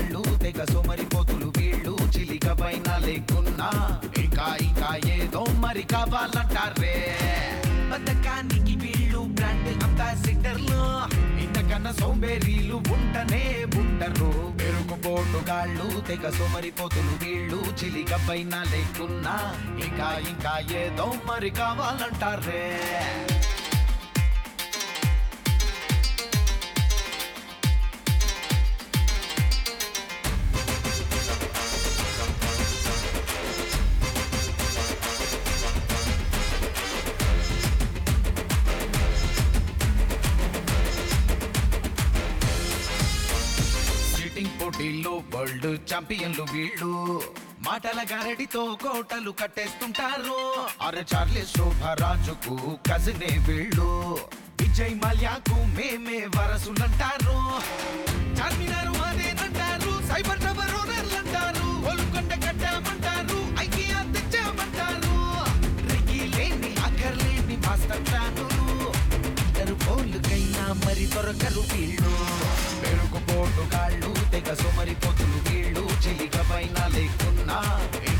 గాళ్ళు తెగ సోమరిపోతులు వీళ్ళు చిలిక పైన లేకున్నా ఇంకా ఇంకా ఏదో మరి కావాలంటారే బతకానికి వీళ్ళు బ్రాండ్ అంబాసిడర్లు ఇంతకన్నా సోంబేరీలు ఉంటనే ఉండరు పెరుగు బోటు గాళ్ళు తెగ సోమరిపోతులు వీళ్ళు చిలిక పైన లేకున్నా ఇంకా ఇంకా ఏదో మరి కావాలంటారే చీటింగ్ పోటీల్లో వరల్డ్ ఛాంపియన్లు వీళ్ళు మాటల గారడితో కోటలు కట్టేస్తుంటారు అరే చార్లీ శోభరాజుకు కజినే వీళ్ళు విజయ్ మల్యాకు మేమే వరసులంటారు చార్మినారు అదేనంటారు సైబర్ టవర్ ఓనర్లు అంటారు ఒలుకొండ కట్టామంటారు ఐకియా తెచ్చామంటారు రిగి లేని అక్కర్లేని మాస్టర్ ప్లానులు ఇద్దరు పోలుకైనా మరి దొరకరు వీళ్ళు పెరుగు బోటు గాళ్ళు తెగ సోమరిపోతులు వీళ్ళు చిలిక పైన లేకున్నా